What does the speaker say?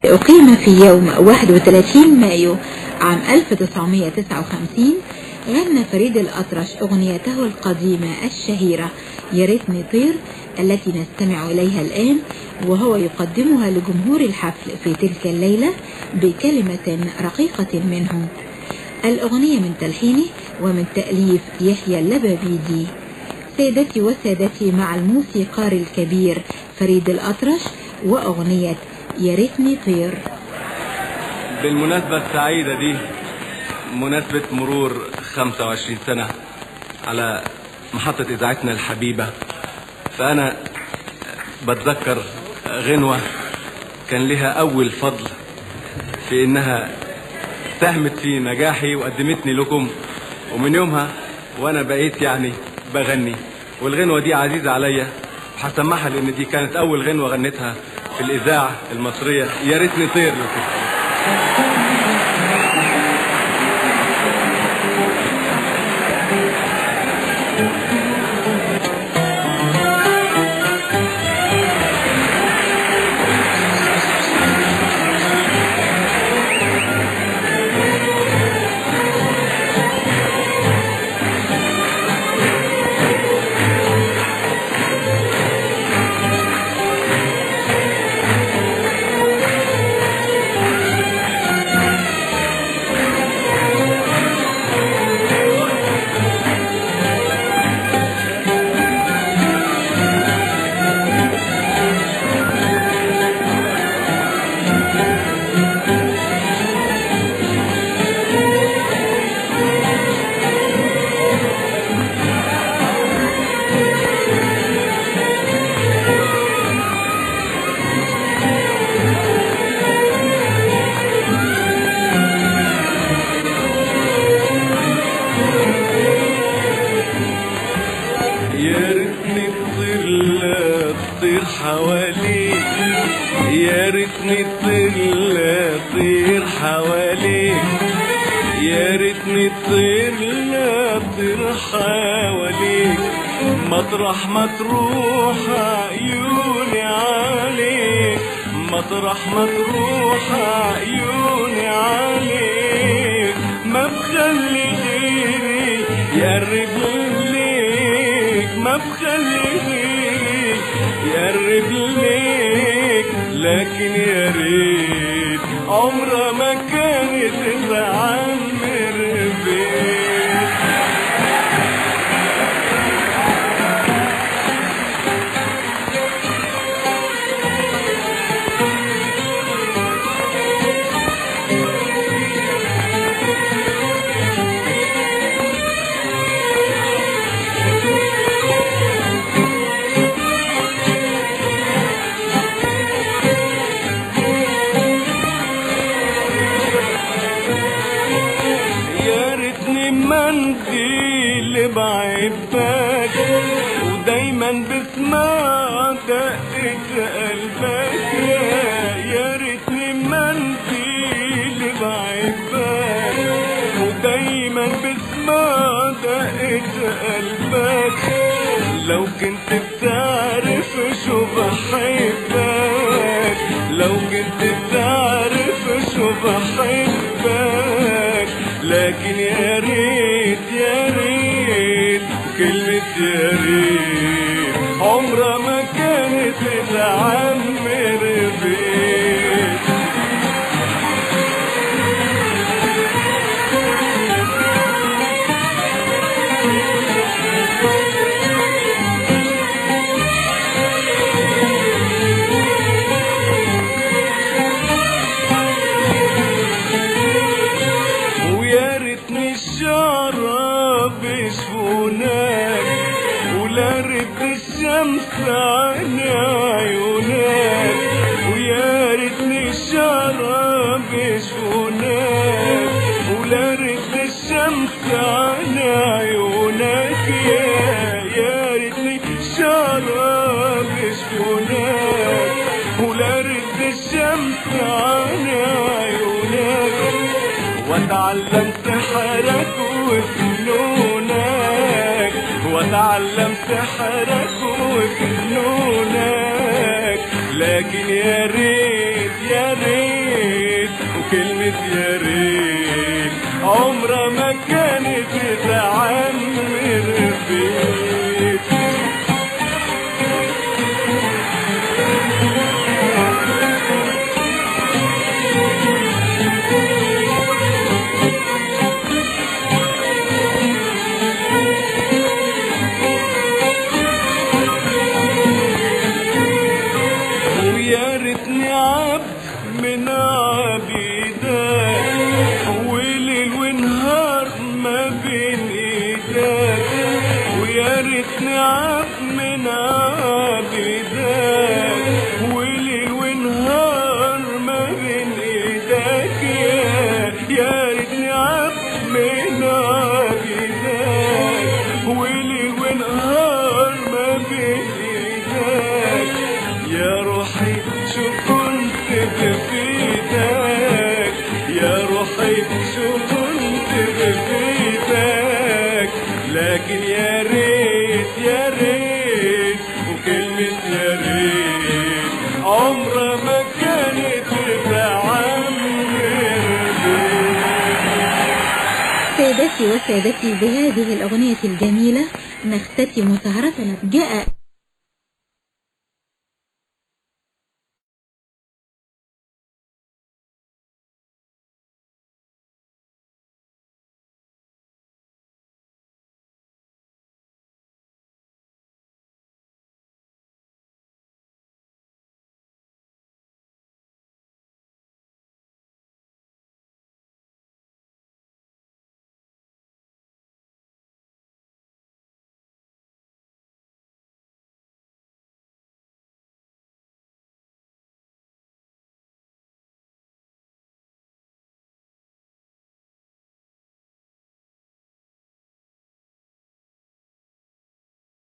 أقيم في يوم 31 مايو عام 1959 غنى فريد الأطرش أغنيته القديمة الشهيرة يا ريتني طير التي نستمع إليها الآن وهو يقدمها لجمهور الحفل في تلك الليلة بكلمة رقيقة منه الأغنية من تلحينه ومن تأليف يحيى اللبابيدي سيدتي وسادتي مع الموسيقار الكبير فريد الأطرش وأغنية يا ريتني طير بالمناسبة السعيدة دي مناسبة مرور 25 سنة على محطة إذاعتنا الحبيبة فأنا بتذكر غنوة كان لها أول فضل في إنها ساهمت في نجاحي وقدمتني لكم ومن يومها وأنا بقيت يعني بغني والغنوة دي عزيزة عليا وهسمعها لأن دي كانت أول غنوة غنيتها في الإذاعة المصرية يا ريتني طير لكم يا ريتني تطير لا تطير حواليك يا ريتني تطير لا تطير حواليك يا ريتني تطير لا تطير حواليك مطرح ما تروح عيوني عليك مطرح ما تروح عيوني عليك ما بخلي غيري يقرب ليك ما بخلي غيري يقرب ليك لكن يا ريت عمرها ما كانت تعمر بيك يا ريتني منديل بعبك ودايما بسمع دقة قلبك يا ريتني منديل بعبك ودايما بسمع دقة قلبك لو كنت بتعرف شو بحبك لو كنت بتعرف شو بحبك لكن يا ريت يا ريت كلمة يا ريت عمرها ما كانت تعمر بيك ويا ريتني الشراب يشفونك ولا ريت الشمس عن عيونك ويا ريتني الشراب يشفونك ولا ريت الشمس عن عيونك يا يا ريتني الشراب يشفونك ولا ريت الشمس عن عيونك واتعلم سحرك وفنونك واتعلم سحرك وفنونك لا لكن يا ريت يا ريت وكلمة يا ريت عمرها ما كانت تعمر بيت ويا ريتني عبد من عبيدك وليل ونهار ما بين ايدك ويا ريتني عبد من عبيدك وليل ونهار ما بين ايدك يا يا ريتني عبد من عبيدك وليل ونهار ما بين ايدك يا روحي شو كنت بفيدك يا روحي شو كنت بفيدك لكن يا ريت يا ريت وكلمة يا ريت عمرها ما كانت تعمر بيك سيداتي وسادتي بهذه الأغنية الجميلة نختتم سهرتنا جاء